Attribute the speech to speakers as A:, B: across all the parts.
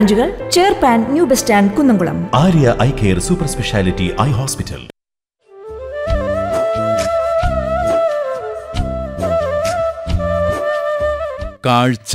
A: ബ്രാഞ്ചുകൾ ചേർപ്പാൻ new bus stand Kunnamkulam
B: Aarya eye care super speciality eye hospital
C: കാഴ്ച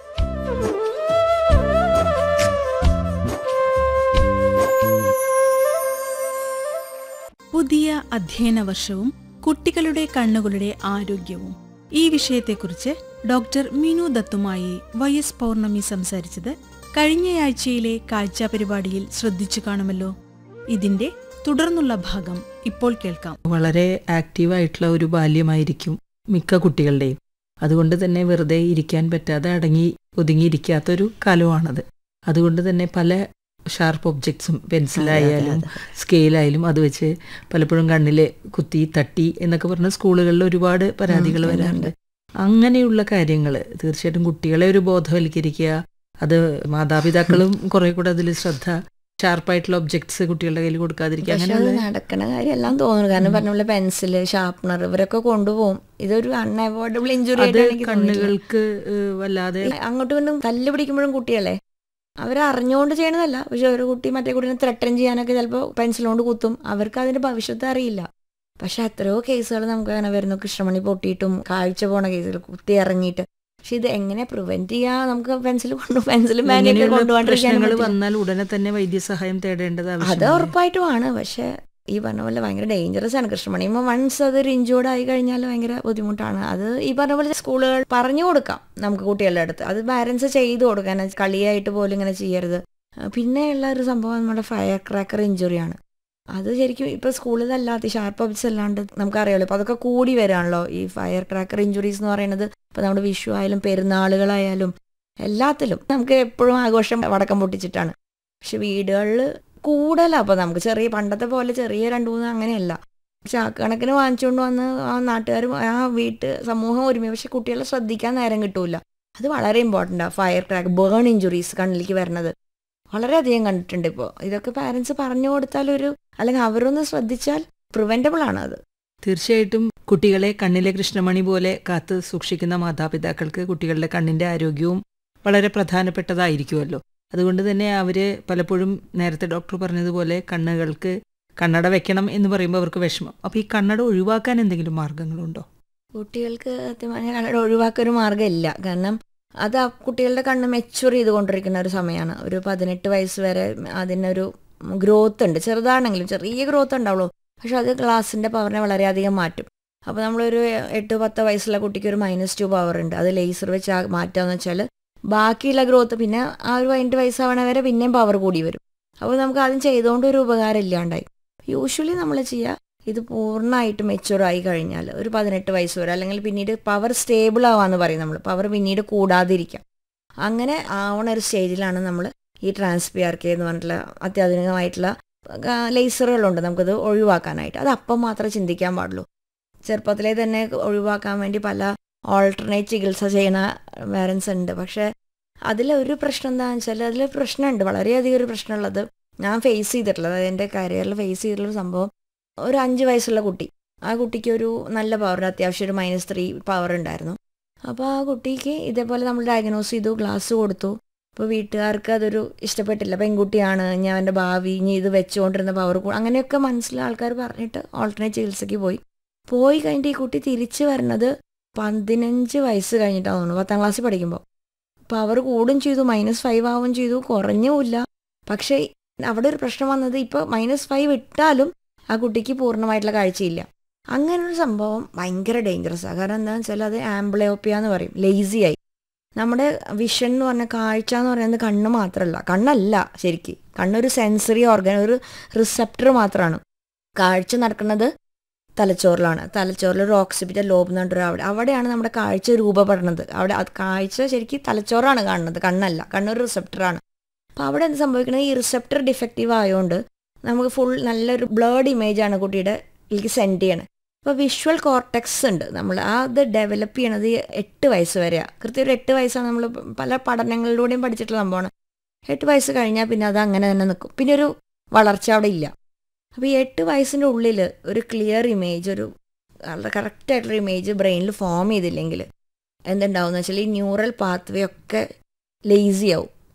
D: പുതിയ അധ്യയന വർഷവും കുട്ടികളുടെ കണ്ണുകളുടെ ആരോഗ്യവും ഈ വിഷയത്തെക്കുറിച്ച് ഡോക്ടർ മിനു ദത്തുമായി വൈ എസ് പൗർണമി സംസാരിച്ചത് കഴിഞ്ഞയാഴ്ചയിലെ കാഴ്ച പരിപാടിയിൽ ശ്രദ്ധിച്ചു കാണുമല്ലോ ഇതിന്റെ തുടർന്നുള്ള ഭാഗം ഇപ്പോൾ കേൾക്കാം
E: വളരെ ആക്റ്റീവായിട്ടുള്ള ഒരു ബാല്യമായിരിക്കും മിക്ക കുട്ടികളുടെയും അതുകൊണ്ട് തന്നെ വെറുതെ ഇരിക്കാൻ പറ്റാതെ അടങ്ങി ഒതുങ്ങിയിരിക്കാത്തൊരു കാലമാണത് അതുകൊണ്ട് തന്നെ പല ഷാർപ്പ് ഒബ്ജക്ട്സും പെൻസിലായാലും സ്കെയിലായാലും അത് വെച്ച് പലപ്പോഴും കണ്ണിൽ കുത്തി തട്ടി എന്നൊക്കെ പറഞ്ഞ് സ്കൂളുകളിൽ ഒരുപാട് പരാതികൾ വരാറുണ്ട് അങ്ങനെയുള്ള കാര്യങ്ങൾ തീർച്ചയായിട്ടും കുട്ടികളെ ഒരു ബോധവൽക്കരിക്കുക അത് മാതാപിതാക്കളും കുറെ കൂടെ അതിൽ ശ്രദ്ധ ഷാർപ്പായിട്ടുള്ള ഒബ്ജക്ട്സ് കുട്ടികളുടെ കയ്യിൽ കൊടുക്കാതിരിക്കുക
F: പക്ഷെ അത്
E: അങ്ങനെയുള്ള
F: നടക്കണ കാര്യമെല്ലാം തോന്നുന്നു കാരണം പറഞ്ഞ പോലെ പെൻസില് ഷാർപ്പണർ ഇവരൊക്കെ കൊണ്ടുപോകും ഇതൊരു അൺഅവോയ്ഡബിൾ ഇഞ്ചുറി
E: അത്
F: ആയിട്ടാണ് എനിക്ക് തോന്നിയിട്ടുള്ളത്.
E: കണ്ണുകൾക്ക് ഏഹ്, വല്ലാതെ
F: അങ്ങോട്ടും ഇങ്ങോട്ടും തല്ല് പിടിക്കുമ്പോഴും കുട്ടികളെ അവർ അറിഞ്ഞുകൊണ്ട് ചെയ്യണതല്ല പക്ഷെ ഒരു കുട്ടി മറ്റേ കുട്ടീനെ ത്രട്ടൻ ചെയ്യാനൊക്കെ ചിലപ്പോൾ പെൻസിൽ കൊണ്ട് കുത്തും അവർക്ക് അതിന്റെ ഭവിഷ്യത്ത് അറിയില്ല പക്ഷെ എത്രയോ കേസുകൾ നമുക്ക് അങ്ങനെ വരുന്നു കൃഷ്ണമണി പൊട്ടിയിട്ടും കാഴ്ച പോണ കേസുകൾ കുത്തി ഇറങ്ങിയിട്ട് പക്ഷെ ഇത് എങ്ങനെ പ്രിവെന്റ് ചെയ്യാ നമുക്ക് പെൻസിൽ കൊണ്ടു പെൻസിലും മാനിയൊക്കെ
E: ഇങ്ങനെയുള്ള
F: കൊണ്ടുപോകാണ്ടിരിക്കാനും
E: പ്രശ്നങ്ങൾ
F: പറ്റില്ല.
E: വന്നാൽ ഉടനെ തന്നെ വൈദ്യസഹായം തേടേണ്ടത്
F: അത്
E: ആവശ്യമാണ്
F: ഉറപ്പായിട്ടുമാണ് പക്ഷെ ഈ പറഞ്ഞ പോലെ ഭയങ്കര ഡേഞ്ചറസ് ആണ് കൃഷ്ണമണി വൺസ് അത് ഇഞ്ചോർഡ് ആയി കഴിഞ്ഞാൽ ഭയങ്കര ബുദ്ധിമുട്ടാണ് അത് ഈ പറഞ്ഞ പോലെ സ്കൂളുകൾ പറഞ്ഞു കൊടുക്കാം നമുക്ക് കുട്ടികളുടെ അടുത്ത് അത് പാരൻസ് ചെയ്തു കൊടുക്കാൻ കളിയായിട്ട് പോലും ഇങ്ങനെ ചെയ്യരുത് ആ, പിന്നെയുള്ള ഒരു സംഭവം നമ്മുടെ ഫയർ ക്രാക്കർ ഇഞ്ചുറിയാണ് അത് ശരിക്കും ഇപ്പൊ സ്കൂളിലല്ലാത്ത ഷാർപ്പ് ഒബ്ജക്ട്സ് അല്ലാണ്ട് നമുക്കറിയാലോ അപ്പൊ അതൊക്കെ കൂടി വരാണല്ലോ ഈ ഫയർ ക്രാക്കർ ഇഞ്ചുറീസ് എന്ന് പറയുന്നത് ഇപ്പൊ നമ്മുടെ വിഷു ആയാലും പെരുന്നാളുകളായാലും എല്ലാത്തിലും നമുക്ക് എപ്പോഴും ആഘോഷം വടക്കം പൊട്ടിച്ചിട്ടാണ് പക്ഷെ വീടുകളിൽ കൂടുതലാണ് അപ്പോൾ നമുക്ക് ചെറിയ പണ്ടത്തെ പോലെ ചെറിയ രണ്ട് മൂന്ന് അങ്ങനെയല്ല ചാക്കണക്കിന് വാങ്ങിച്ചുകൊണ്ട് വന്ന് ആ നാട്ടുകാർ ആ വീട്ട് സമൂഹം ഒരുമി പക്ഷെ കുട്ടികളെ ശ്രദ്ധിക്കാൻ നേരം കിട്ടൂല അത് വളരെ important fire crack burn injuries കണ്ണിലേക്ക് വരുന്നത് വളരെയധികം കണ്ടിട്ടുണ്ട് ഇപ്പോൾ ഇതൊക്കെ പാരൻസ് പറഞ്ഞു കൊടുത്താൽ ഒരു അല്ലെങ്കിൽ അവരൊന്ന് ശ്രദ്ധിച്ചാൽ പ്രിവെൻറ്റബിൾ ആണ് അത്
E: തീർച്ചയായിട്ടും കുട്ടികളെ കണ്ണിലെ കൃഷ്ണമണി പോലെ കാത്ത് സൂക്ഷിക്കുന്ന മാതാപിതാക്കൾക്ക് കുട്ടികളുടെ കണ്ണിന്റെ ആരോഗ്യവും വളരെ പ്രധാനപ്പെട്ടതായിരിക്കുമല്ലോ അതുകൊണ്ട് തന്നെ അവര് പലപ്പോഴും നേരത്തെ ഡോക്ടർ പറഞ്ഞതുപോലെ കണ്ണുകൾക്ക് കണ്ണട വെക്കണം എന്ന് പറയുമ്പോൾ അവർക്ക് വിഷമം അപ്പോൾ ഈ കണ്ണട ഒഴിവാക്കാൻ എന്തെങ്കിലും മാർഗങ്ങളുണ്ടോ
F: കുട്ടികൾക്ക് സത്യം പറഞ്ഞാൽ കണ്ണട ഒഴിവാക്കാൻ ഒരു മാർഗ്ഗമില്ല കാരണം അത് ആ കുട്ടികളുടെ കണ്ണ് മെച്ചുവർ ചെയ്തുകൊണ്ടിരിക്കുന്ന ഒരു സമയമാണ് ഒരു പതിനെട്ട് വയസ്സ് വരെ അതിനൊരു ഗ്രോത്ത് ഉണ്ട് ചെറുതാണെങ്കിലും ചെറിയ ഗ്രോത്ത് ഉണ്ടാവുള്ളൂ പക്ഷെ അത് ഗ്ലാസിൻ്റെ പവറിനെ വളരെയധികം മാറ്റും അപ്പോൾ നമ്മളൊരു എട്ട് പത്ത് വയസ്സുള്ള കുട്ടിക്ക് ഒരു മൈനസ് ടു പവർ ഉണ്ട് അത് ലേസർ വെച്ച് ആ മാറ്റാന്ന് വെച്ചാൽ ബാക്കിയുള്ള ഗ്രോത്ത് പിന്നെ ആ ഒരു പതിനെട്ട് വയസ്സാവണ വരെ പിന്നെയും പവർ കൂടി വരും അപ്പോൾ നമുക്ക് ആദ്യം ചെയ്തുകൊണ്ട് ഒരു ഉപകാരം ഇല്ലാണ്ടായി യൂഷ്വലി നമ്മൾ ചെയ്യുക ഇത് പൂർണ്ണമായിട്ട് മെച്ചുവർ ആയി കഴിഞ്ഞാൽ ഒരു പതിനെട്ട് വയസ്സ് വരെ അല്ലെങ്കിൽ പിന്നീട് പവർ സ്റ്റേബിൾ ആവാന്ന് പറയും നമ്മൾ പവർ പിന്നീട് കൂടാതിരിക്കാം അങ്ങനെ ആവണ ഒരു സ്റ്റേജിലാണ് നമ്മൾ ഈ ട്രാൻസ്പി ആർ കെ എന്ന് പറഞ്ഞിട്ടുള്ള അത്യാധുനികമായിട്ടുള്ള ലേസറുകളുണ്ട് നമുക്കത് ഒഴിവാക്കാനായിട്ട് അത് അപ്പം മാത്രമേ ചിന്തിക്കാൻ പാടുള്ളൂ ചെറുപ്പത്തിലെ തന്നെ ഒഴിവാക്കാൻ വേണ്ടി പല ഓൾട്ടർനേറ്റ് ചികിത്സ ചെയ്യുന്ന പേരൻസ് ഉണ്ട് പക്ഷേ അതിലൊരു പ്രശ്നം എന്താണെന്ന് വെച്ചാൽ അതിൽ പ്രശ്നമുണ്ട് വളരെയധികം ഒരു പ്രശ്നമുള്ളത് ഞാൻ ഫേസ് ചെയ്തിട്ടുള്ളത് അതായത് എൻ്റെ കരിയറിൽ ഫേസ് ചെയ്തിട്ടുള്ള ഒരു സംഭവം ഒരു അഞ്ച് വയസ്സുള്ള കുട്ടി ആ കുട്ടിക്ക് ഒരു നല്ല പവർ അത്യാവശ്യം ഒരു മൈനസ് ത്രീ പവർ ഉണ്ടായിരുന്നു അപ്പോൾ ആ കുട്ടിക്ക് ഇതേപോലെ നമ്മൾ ഡയഗ്നോസ് ചെയ്തു ഗ്ലാസ് കൊടുത്തു അപ്പോൾ വീട്ടുകാർക്ക് അതൊരു ഇഷ്ടപ്പെട്ടില്ല പെൺകുട്ടിയാണ് ഞാൻ എൻ്റെ ഭാവി ഇനി ഇത് വെച്ചുകൊണ്ടിരുന്ന പവർ അങ്ങനെയൊക്കെ മനസ്സിലുള്ള ആൾക്കാർ പറഞ്ഞിട്ട് ഓൾട്ടർനേറ്റ് ചികിത്സയ്ക്ക് പോയി പോയി കഴിഞ്ഞിട്ട് ഈ കുട്ടി തിരിച്ചു വരുന്നത് പതിനഞ്ച് വയസ്സ് കഴിഞ്ഞിട്ടാണ് തോന്നുന്നു പത്താം ക്ലാസ്സിൽ പഠിക്കുമ്പോൾ പവർ കൂടും ചെയ്തു മൈനസ് ഫൈവ് ആവുകയും ചെയ്തു കുറഞ്ഞുമില്ല പക്ഷേ അവിടെ ഒരു പ്രശ്നം വന്നത് ഇപ്പോൾ മൈനസ് ഫൈവ് ഇട്ടാലും ആ കുട്ടിക്ക് പൂർണ്ണമായിട്ടുള്ള കാഴ്ചയില്ല അങ്ങനെ ഒരു സംഭവം ഭയങ്കര ഡേഞ്ചറസ് ആണ് കാരണം എന്താണെന്ന് വെച്ചാൽ അത് ആംബ്ലയോപ്പിയ എന്ന് പറയും ലേസി ആയി നമ്മുടെ വിഷൻ എന്ന് പറഞ്ഞ കാഴ്ച എന്ന് പറയുന്നത് കണ്ണ് മാത്രമല്ല കണ്ണല്ല ശരിക്ക് കണ്ണൊരു സെൻസറി ഓർഗൻ ഒരു റിസപ്റ്റർ മാത്രമാണ് കാഴ്ച നടക്കുന്നത് തലച്ചോറിലാണ് തലച്ചോറിൽ ഒരു ഓക്സിപിറ്റൽ ലോബ് എന്ന് പറഞ്ഞിട്ട് അവിടെ അവിടെയാണ് നമ്മുടെ കാഴ്ച രൂപപ്പെടുന്നത് അവിടെ അത് കാഴ്ച ശരിക്കും തലച്ചോറാണ് കാണുന്നത് കണ്ണല്ല കണ്ണൊരു റിസപ്റ്ററാണ് അപ്പോൾ അവിടെ എന്ത് സംഭവിക്കുന്നത് ഈ റിസപ്റ്റർ ഡിഫക്റ്റീവ് ആയതുകൊണ്ട് നമുക്ക് ഫുൾ നല്ലൊരു ബ്ലേഡ് ഇമേജ് ആണ് കുട്ടിയുടെ ഇതിലേക്ക് സെൻഡ് ചെയ്യണത് അപ്പോൾ വിഷ്വൽ കോർട്ടെക്സ് ഉണ്ട് നമ്മൾ ആ അത് ഡെവലപ്പ് ചെയ്യണത് ഈ എട്ട് വയസ്സ് വരെയാണ് കൃത്യം ഒരു എട്ട് വയസ്സാണ് നമ്മൾ പല പഠനങ്ങളിലൂടെയും പഠിച്ചിട്ടുള്ള സംഭവമാണ് എട്ട് വയസ്സ് കഴിഞ്ഞാൽ പിന്നെ അത് അങ്ങനെ തന്നെ നിൽക്കും പിന്നെ ഒരു വളർച്ച അവിടെ ഇല്ല അപ്പോൾ ഈ എട്ട് വയസ്സിൻ്റെ ഉള്ളിൽ ഒരു ക്ലിയർ ഇമേജ് ഒരു വളരെ കറക്റ്റായിട്ടുള്ള ഇമേജ് ബ്രെയിനിൽ ഫോം ചെയ്തില്ലെങ്കിൽ എന്തുണ്ടാവും എന്ന് വെച്ചാൽ ഈ ന്യൂറൽ പാത്വേ ഒക്കെ ലേസി ആവും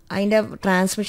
F: അതിൻ്റെ ട്രാൻസ്മിഷൻ